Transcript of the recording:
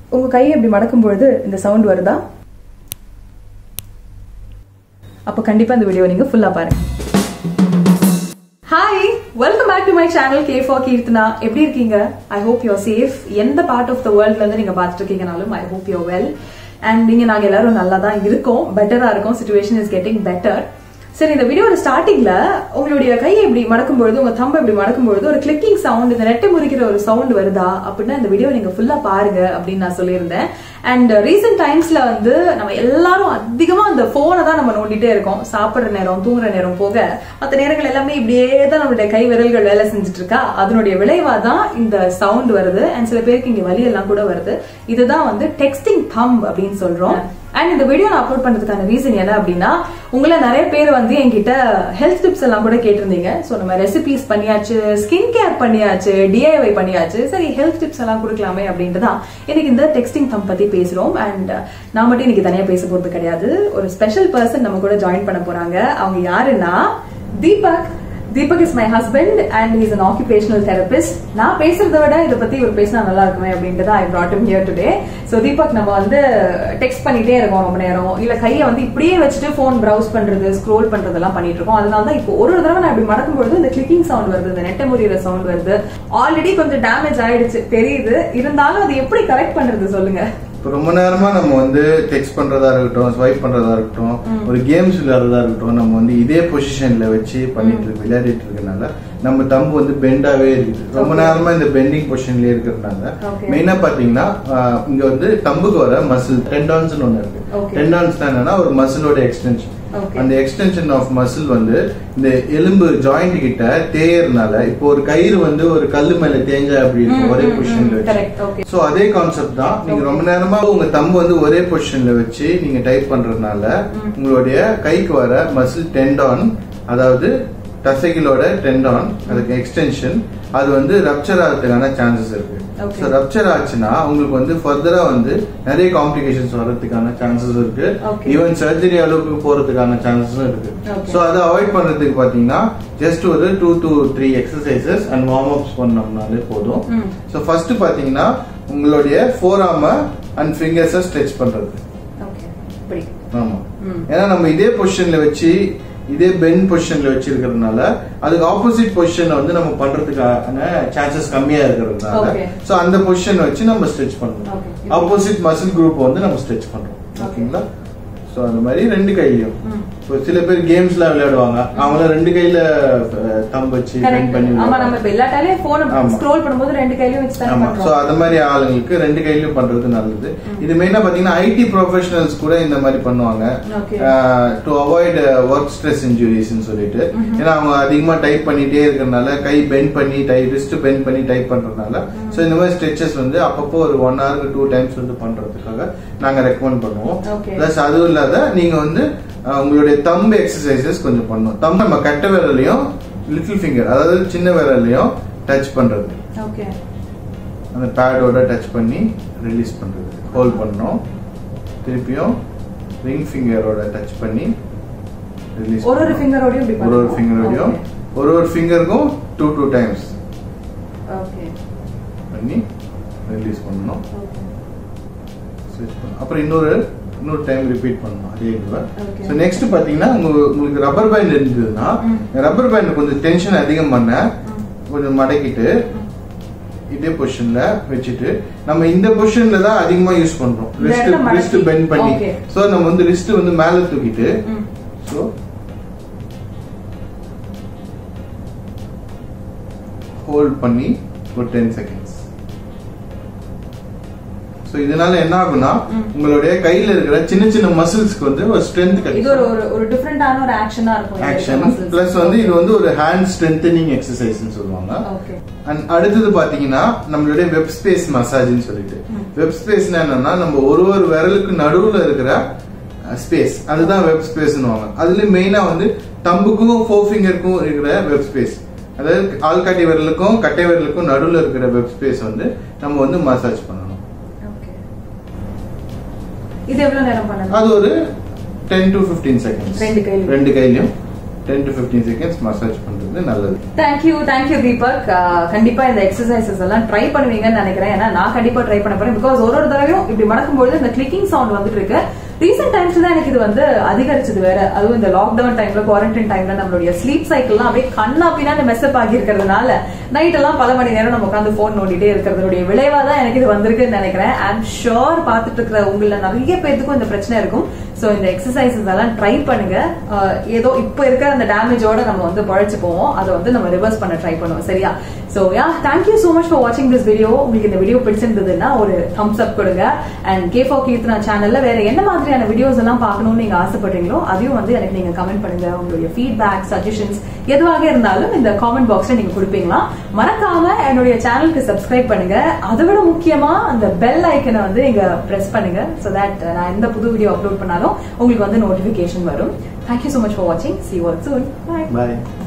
உங்க கையை இப்படி மடக்கும் பொழுது இந்த சவுண்ட் வருதா அப்ப கண்டிப்பா இந்த வீடியோ நீங்க ஃபுல்லா பாருங்க hi welcome back to my channel K for Keerthana எப்படி இருக்கீங்க ஐ ஹோப் யூர் சேஃப் எந்த பார்ட் ஆஃப் த வேர்ல்ட்ல இருந்து நீங்க பார்த்துட்டு இருக்கீங்கனாலும் I hope you're well and நீங்க நாங்க எல்லாரும் நல்லா தான் இருக்கோம் பெட்டரா இருக்கோம் சுச்சுவேஷன் இஸ் கெட்டிங் பெட்டர் சரி இந்த வீடியோட ஸ்டார்டிங்ல உங்களுடைய கையை இப்படி மடக்கும் பொழுது உங்க தம்பை இப்படி மடக்கும் பொழுது ஒரு கிளிக்கிங் சவுண்ட் இந்த நெட்டை முறிக்கிற ஒரு சவுண்ட் வருதா அப்படின்னா இந்த வீடியோ நீங்க ஃபுல்லா பாருங்க அப்படின்னு நான் சொல்லியிருந்தேன் அண்ட் ரீசெண்ட் டைம்ஸ்ல வந்து நம்ம எல்லாரும் அதிகமா அந்த போனை தான் நம்ம நோண்டிட்டே இருக்கோம் சாப்பிடுற நேரம் தூங்குற நேரம் போக மற்ற நேரங்கள் எல்லாமே இப்படியே தான் நம்மளுடைய கை விரல்கள் வேலை செஞ்சுட்டு இருக்கா அதனுடைய விளைவா தான் இந்த சவுண்ட் வருது அண்ட் சில பேருக்கு இங்க வலி எல்லாம் கூட வருது இதுதான் வந்து டெக்ஸ்டிங் தம் அப்படின்னு சொல்றோம் அண்ட் இந்த வீடியோ நான் அப்லோட் பண்றதுக்கான ரீசன் என்ன அப்படின்னா உங்களை நிறைய பேர் வந்து என்கிட்ட ஹெல்த் டிப்ஸ் எல்லாம் கூட கேட்டிருந்தீங்க ஸோ நம்ம ரெசிபிஸ் பண்ணியாச்சு ஸ்கின் கேர் பண்ணியாச்சு டிஐஒய் பண்ணியாச்சு சரி ஹெல்த் டிப்ஸ் எல்லாம் கொடுக்கலாமே அப்படின்ட்டு தான் இன்னைக்கு இந்த டெக்ஸ்டிங் தம் பத்தி பேசுறோம் அண்ட் நான் மட்டும் இன்னைக்கு தனியா பேச போறது கிடையாது ஒரு ஸ்பெஷல் பர்சன் நம்ம கூட ஜாயின் பண்ண போறாங்க அவங்க யாருன்னா Deepak Deepak is my husband and is an occupational therapist நான் பேசுறதை விட இதை பத்தி இவர் பேசினா நல்லா இருக்குமே அப்படின்ட்டு தான் I brought him here today so Deepak நம்ம வந்து டெக்ஸ்ட் பண்ணிட்டே இருக்கோம் ரொம்ப நேரம் இல்ல கையை வந்து இப்படியே வச்சுட்டு ஃபோன் ப்ரௌஸ் பண்றது ஸ்க்ரோல் பண்றதெல்லாம் பண்ணிட்டு இருக்கோம் அதனால தான் இப்போ ஒரு ஒரு தடவை நான் இப்படி மடக்கும் பொழுது இந்த கிளிக்கிங் சவுண்ட் வருது இந்த நெட்டை முறியிற சவுண்ட் வருது ஆல்ரெடி கொஞ்சம் டேமேஜ் ஆயிடுச்சு தெரியுது இருந்தாலும் அது எப்படி கரெக்ட் பண்றது சொல்லுங்க இப்போ ரொம்ப நேரமா நம்ம வந்து டெக்ஸ்ட் பண்றதா இருக்கட்டும் ஸ்வைப் பண்றதா இருக்கட்டும் ஒரு கேம்ஸ் விளையாடுறதா இருக்கட்டும் நம்ம வந்து இதே பொசிஷன்ல வச்சு பண்ணிட்டு இருக்கு விளையாடிட்டு இருக்கனால நம்ம தம்பு வந்து பெண்டாவே இருக்குது ரொம்ப Okay. நேரமா இந்த பெண்டிங் பொசிஷன்லயே இருக்கிறதுனால Okay. மெயினா பாத்தீங்கன்னா ஆஹ், இங்க வந்து தம்புக்கு வர மசில் டெண்டான்ஸ் ஒண்ணு இருக்கு Okay. டெண்டான்ஸ் என்னன்னா ஒரு மசிலோட எக்ஸ்டென்ஷன் Okay. அந்த எக்ஸ்டென்ஷன் ஆஃப் மசில் வந்து இந்த எலும்பு ஜாயிண்ட் கிட்ட தேயறதுனால இப்போ ஒரு கயிறு வந்து ஒரு கல்லு மேல தேஞ்சா அப்படி இருக்கும் ம், ஒரே ம், ம். பொசிஷன்ல Correct. Okay. சோ அதே கான்செப்ட் தான் நீங்க ரொம்ப நேரமா உங்க தம்பு வந்து ஒரே பொசிஷன்ல வச்சு நீங்க டைப் பண்றதுனால உங்களுடைய கைக்கு வர மசில் டெண்டான் அதாவது தசைகளோட டெண்டான் அதுக்கு எக்ஸ்டென்ஷன் அது வந்து ரப்சர் ஆகிறதுக்கான சான்சஸ் இருக்கு Okay. ஸோ ரப்சர் ஆச்சுன்னா உங்களுக்கு வந்து ஃபர்தரா வந்து நிறைய காம்ப்ளிகேஷன்ஸ் வர்றதுக்கான சான்சஸ் இருக்கு Okay. ஈவன் சர்ஜரி அளவுக்கு போறதுக்கான சான்சஸும் இருக்கு Okay. ஸோ அதை அவாய்ட் பண்றதுக்கு பாத்தீங்கன்னா ஜஸ்ட் ஒரு two to three exercises and warm ups பண்ணோம்னாலே போதும் ம். ஸோ ஃபர்ஸ்ட் பாத்தீங்கன்னா உங்களுடைய ஃபோர் ஆர்ம அண்ட் ஃபிங்கர்ஸை ஸ்ட்ரெச் பண்றது ஓகே இப்படி ஆமா ம். ஏன்னா நம்ம இதே பொசிஷன்ல வச்சு இதே பென் பொசிஷன்ல வச்சிருக்கிறதுனால அதுக்கு ஆப்போசிட் பொசிஷன்ல வந்து நம்ம பண்றதுக்கான சான்சஸ் கம்மியா இருக்கிறதுனால Okay. சோ அந்த பொசிஷன் வச்சு நம்ம ஸ்ட்ரெச் பண்றோம் Okay. ஆப்போசிட் மசில் குரூப் வந்து நம்ம ஸ்ட்ரெச் பண்றோம் ஓகேங்களா சோ அந்த மாதிரி ரெண்டு கையிலயும் ம். இப்போ சில பேர் கேம்ஸ்லாம் விளையாடுவாங்க அவங்கள ரெண்டு கையில தம் வச்சு bend Correct. பண்ணி ஆமா விளையாடுவாங்க. நம்ம இப்ப எல்லா டைலையும் போன் ஆமா. ஸ்க்ரோல் பண்ணும்போது ரெண்டு கையிலயும் வச்சு தானே ஆமா சோ பண்றோம் அந்த மாதிரி ஆளுங்களுக்கு ரெண்டு கையிலயும் பண்றது நல்லது இது மெயினா பாத்தீங்கன்னா ஐடி ப்ரொஃபஷனல்ஸ் கூட இந்த மாதிரி பண்ணுவாங்க Okay. To avoid work stress injuries சொல்லிட்டு ஏன்னா அவங்க அதிகமா டைப் பண்ணிட்டே இருக்கறனால கை பெண்ட் பண்ணி டை ரிஸ்ட் பெண்ட் பண்ணி டைப் பண்றதுனால சோ இந்த மாதிரி ஸ்ட்ரெச்சஸ் வந்து அப்பப்போ ஒரு ஒன் ஹவருக்கு டூ டைம்ஸ் வந்து பண்றதுக்காக நாங்க ரெக்கமெண்ட் பண்ணுவோம் Okay. பிளஸ் அதுவும் இல்லாத நீங்க வந்து அஹ், உங்களுடைய தம்பு எக்ஸசைசஸ் கொஞ்சம் பண்ணணும் தம்பு நம்ம கட்டை விரலையும் லிட்டில் ஃபிங்கர் அதாவது சின்ன விரலையும் டச் பண்றது ஓகே அந்த பேடோட டச் பண்ணி ரிலீஸ் பண்றது ஹோல்ட் பண்ணணும் திருப்பியும் ரிங் ஃபிங்கரோட டச் பண்ணி ரிலீஸ் ஒரு ஒரு ஃபிங்கரோடயும் இப்படி ஒரு ஒரு பண்ணணும். ஃபிங்கரோடையும் ஒரு ஒரு ஃபிங்கருக்கும் டூ டூ டைம்ஸ் ஓகே பண்ணி ரிலீஸ் பண்ணணும் ஓகே ஸ்விட்ச் பண்ணணும் அப்புறம் இன்னொரு இன்னொரு டைம் ரிப்பீட் பண்ணணும் அதே இதுவை Okay. ஸோ நெக்ஸ்ட் பார்த்தீங்கன்னா உங்க- உங்களுக்கு ரப்பர் பேண்ட் இருந்ததுன்னா ம். ரப்பர் பேண்ட் கொஞ்சம் டென்ஷன் அதிகம் பண்ண கொஞ்சம் மடக்கிட்டு இதே பொசிஷன்ல வச்சுட்டு நம்ம இந்த பொசிஷன்ல தான் அதிகமா யூஸ் பண்றோம் இந்த ரிஸ்ட் இடத்துல மடக்கி. ரிஸ்ட் பெண்ட் பண்ணி Okay. சோ நம்ம வந்து ரிஸ்ட் வந்து மேல தூக்கிட்டு ம். சோ ஹோல்ட் பண்ணி ஒரு டென் செகண்ட்ஸ் ஸோ இதனால என்ன ஆகும்னா ம். உங்களுடைய கையில இருக்கிற சின்ன சின்ன மசில்ஸ்க்கு வந்து ஒரு ஸ்ட்ரென்த் இது ஒரு கிடைக்கும் ஒரு ஒரு டிஃபரெண்டான ஒரு ஆக்ஷனா இருக்கும் இந்த ஆக்ஷன் muscles. பிளஸ் வந்து இது வந்து ஒரு ஹேண்ட் ஸ்ட்ரென்தனிங் எக்ஸசைஸ்னு சொல்லுவாங்க ஓகே அண்ட் அடுத்தது பாத்தீங்கன்னா நம்மளுடைய வெப் ஸ்பேஸ் மசாஜ்னு சொல்லிட்டு ம். வெப் ஸ்பேஸ்னா என்னன்னா நம்ம ஒரு ஒரு விரலுக்கு நடுவுல இருக்கிற ஸ்பேஸ் அதுதான் வெப் ஸ்பேஸ்னுவாங்க அதுல மெயினா வந்து தம்புக்கும் ஃபோர் ஃபிங்கருக்கும் இருக்கிற வெப் ஸ்பேஸ் அதாவது ஆள்காட்டி விரலுக்கும் கட்டை விரலுக்கும் நடுவுல இருக்கிற வெப் ஸ்பேஸ் வந்து நம்ம வந்து மசாஜ் பண்ணணும் ஓகே இது எவ்வளவு நேரம் பண்ணணும் அது ஒரு டென் டு 15 செகண்ட்ஸ் ரெண்டு கையிலும். ரெண்டு கையிலும் டென் டு 15 செகண்ட்ஸ் மசாஜ் பண்றது வந்து நல்லது தேங்க்யூ தேங்க்யூ தீபக் அஹ், கண்டிப்பா இந்த எக்ஸசைசஸ் எல்லாம் ட்ரை பண்ணுவீங்கன்னு நினைக்கிறேன் ஏன்னா நான் கண்டிப்பா ட்ரை பண்ண போறேன் பிகாஸ் ஒரு ஒரு தடவையும் இப்படி மடக்கும்போது இந்த கிளிக்கிங் சவுண்ட் வந்துட்டு இருக்கு ரீசெண்ட் டைம்ஸ் தான் எனக்கு இது வந்து அதிகரிச்சது வேற அதுவும் இந்த லாக்டவுன் டைம்ல குவாரண்டைன் டைம்ல நம்மளுடைய ஸ்லீப் சைக்கிள்லாம் அப்படியே கண்ணா பின்னாடி மெஸ்அப் ஆகி இருக்கிறதுனால நைட் எல்லாம் பல மணி நேரம் நம்ம உட்காந்து போன் நோண்டிட்டே இருக்கிறதுடைய விளைவா தான் எனக்கு இது வந்திருக்குன்னு நினைக்கிறேன் ஐம் ஷோர் பார்த்துட்டு இருக்கிற உங்கள நிறைய பேத்துக்கும் இந்த பிரச்சனை இருக்கும் சோ இந்த எக்ஸசைசஸ் எல்லாம் ட்ரை பண்ணுங்க அஹ் ஏதோ இப்போ இருக்கிற அந்த டேமேஜோட நம்ம வந்து பழைச்சு போவோம் அதை வந்து நம்ம ரிவர்ஸ் பண்ண ட்ரை பண்ணுவோம் சரியா so yeah thank you so much for வாட்சிங் திஸ் வீடியோ உங்களுக்கு இந்த வீடியோ பிடிச்சிருந்ததுன்னா ஒரு தம்ஸ் அப் கொடுங்க அண்ட் கே ஃபோ கீர்த்தனா சேனல்ல வேற என்ன மாதிரியான வீடியோஸ் எல்லாம் பார்க்கணும்னு நீங்க ஆசைப்படுறீங்களோ அதையும் வந்து எனக்கு நீங்க கமெண்ட் பண்ணுங்க உங்களுடைய ஃபீட்பேக் சஜஷன்ஸ் எதுவாக இருந்தாலும் இந்த காமெண்ட் பாக்ஸ்ல நீங்க கொடுப்பீங்களா மறக்காம என்னுடைய சேனலுக்கு சப்ஸ்கிரைப் பண்ணுங்க அதை விட முக்கியமா அந்த பெல் ஐக்கனை வந்து நீங்க பிரஸ் பண்ணுங்க so that நான் எந்த புது வீடியோ அப்லோட் பண்ணாலும் உங்களுக்கு வந்து நோட்டிபிகேஷன் வரும் தேங்க்யூ so மச் ஃபார் வாட்சிங் see you all soon bye bye